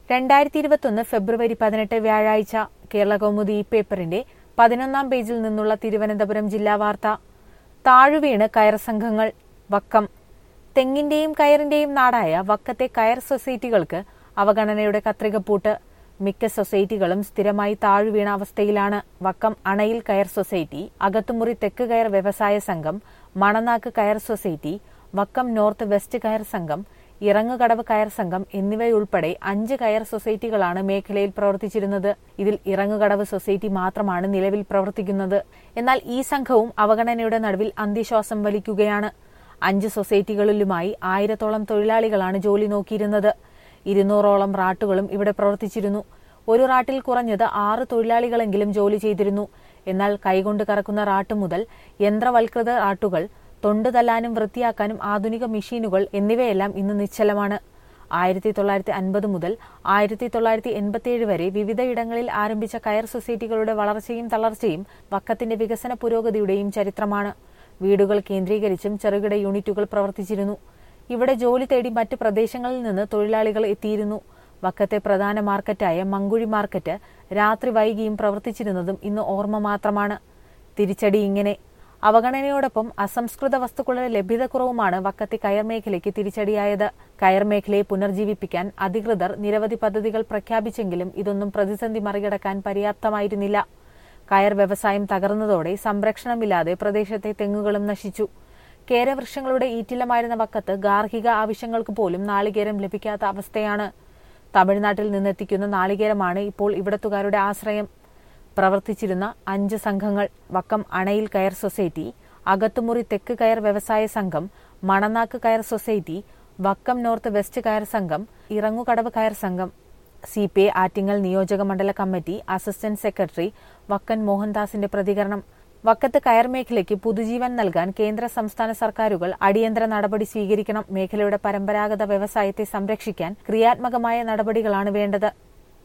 രണ്ടായിരത്തി ഇരുപത്തൊന്ന് ഫെബ്രുവരി പതിനെട്ട് വ്യാഴാഴ്ച കേരള കൗമുദി ഈ പേപ്പറിന്റെ പതിനൊന്നാം പേജിൽ നിന്നുള്ള തിരുവനന്തപുരം ജില്ലാ വാർത്ത താഴുവീണ് കയർ സംഘങ്ങൾ വക്കം തെങ്ങിന്റെയും കയറിന്റെയും നാടായ വക്കത്തെ കയർ സൊസൈറ്റികൾക്ക് അവഗണനയുടെ കത്രികപ്പൂട്ട് മിക്ക സൊസൈറ്റികളും സ്ഥിരമായി താഴുവീണ അവസ്ഥയിലാണ് വക്കം അണയിൽ കയർ സൊസൈറ്റി അകത്തുമുറി തെക്ക് കയർ വ്യവസായ സംഘം മണനാക്ക് കയർ സൊസൈറ്റി വക്കം നോർത്ത് വെസ്റ്റ് കയർ സംഘം ഇറങ്ങുകടവ് കയർ സംഘം എന്നിവയുൾപ്പെടെ അഞ്ച് കയർ സൊസൈറ്റികളാണ് മേഖലയിൽ പ്രവർത്തിച്ചിരുന്നത് ഇതിൽ ഇറങ്ങുകടവ് സൊസൈറ്റി മാത്രമാണ് നിലവിൽ പ്രവർത്തിക്കുന്നത് എന്നാൽ ഈ സംഘവും അവഗണനയുടെ നടുവിൽ അന്ത്യശ്വാസം വലിക്കുകയാണ് അഞ്ച് സൊസൈറ്റികളിലുമായി ആയിരത്തോളം തൊഴിലാളികളാണ് ജോലി നോക്കിയിരുന്നത് ഇരുന്നൂറോളം റാട്ടുകളും ഇവിടെ പ്രവർത്തിച്ചിരുന്നു ഒരു റാട്ടിൽ കുറഞ്ഞത് ആറ് തൊഴിലാളികളെങ്കിലും ജോലി ചെയ്തിരുന്നു എന്നാൽ കൈകൊണ്ട് കറക്കുന്ന റാട്ട് മുതൽ യന്ത്രവൽകൃത റാട്ടുകൾ തൊണ്ട് തല്ലാനും വൃത്തിയാക്കാനും ആധുനിക മെഷീനുകൾ എന്നിവയെല്ലാം ഇന്ന് നിശ്ചലമാണ് ആയിരത്തി തൊള്ളായിരത്തി അൻപത് മുതൽ ആയിരത്തി തൊള്ളായിരത്തി എൺപത്തിയേഴ് വരെ വിവിധയിടങ്ങളിൽ ആരംഭിച്ച കയർ സൊസൈറ്റികളുടെ വളർച്ചയും തളർച്ചയും വക്കത്തിന്റെ വികസന പുരോഗതിയുടെയും ചരിത്രമാണ് വീടുകൾ കേന്ദ്രീകരിച്ചും ചെറുകിട യൂണിറ്റുകൾ പ്രവർത്തിച്ചിരുന്നു ഇവിടെ ജോലി തേടി മറ്റ് പ്രദേശങ്ങളിൽ നിന്ന് തൊഴിലാളികൾ എത്തിയിരുന്നു വക്കത്തെ പ്രധാന മാർക്കറ്റായ മങ്കുഴി മാർക്കറ്റ് രാത്രി വൈകിയും പ്രവർത്തിച്ചിരുന്നതും ഇന്ന് ഓർമ്മ മാത്രമാണ് തിരിച്ചടി ഇങ്ങനെ അവഗണനയോടൊപ്പം അസംസ്കൃത വസ്തുക്കളുടെ ലഭ്യതക്കുറവുമാണ് വക്കത്തെ കയർ മേഖലയ്ക്ക് തിരിച്ചടിയായത് കയർ മേഖലയെ പുനർജീവിപ്പിക്കാൻ അധികൃതർ നിരവധി പദ്ധതികൾ പ്രഖ്യാപിച്ചെങ്കിലും ഇതൊന്നും പ്രതിസന്ധി മറികടക്കാൻ പര്യാപ്തമായിരുന്നില്ല കയർ വ്യവസായം തകർന്നതോടെ സംരക്ഷണമില്ലാതെ പ്രദേശത്തെ തെങ്ങുകളും നശിച്ചു കേരവൃക്ഷങ്ങളുടെ ഈറ്റില്ലമായിരുന്ന വക്കത്ത് ഗാർഹിക ആവശ്യങ്ങൾക്ക് പോലും നാളികേരം ലഭിക്കാത്ത അവസ്ഥയാണ് തമിഴ്നാട്ടിൽ നിന്നെത്തിക്കുന്ന നാളികേരമാണ് ഇപ്പോൾ ഇവിടത്തുകാരുടെ ആശ്രയം പ്രവർത്തിച്ചിരുന്ന അഞ്ച് സംഘങ്ങൾ വക്കം അണയിൽ കയർ സൊസൈറ്റി അകത്തുമുറി തെക്ക് കയർ വ്യവസായ സംഘം മണനാക്ക് കയർ സൊസൈറ്റി വക്കം നോർത്ത് വെസ്റ്റ് കയർ സംഘം ഇറങ്ങുകടവ് കയർ സംഘം സി പി ഐ ആറ്റിങ്ങൽ നിയോജക മണ്ഡല കമ്മിറ്റി അസിസ്റ്റന്റ് സെക്രട്ടറി വക്കൻ മോഹൻദാസിന്റെ പ്രതികരണം വക്കത്ത് കയർ മേഖലയ്ക്ക് പുതുജീവൻ നൽകാൻ കേന്ദ്ര സംസ്ഥാന സർക്കാരുകൾ അടിയന്തര നടപടി സ്വീകരിക്കണം മേഖലയുടെ പരമ്പരാഗത വ്യവസായത്തെ സംരക്ഷിക്കാൻ ക്രിയാത്മകമായ നടപടികളാണ് വേണ്ടത്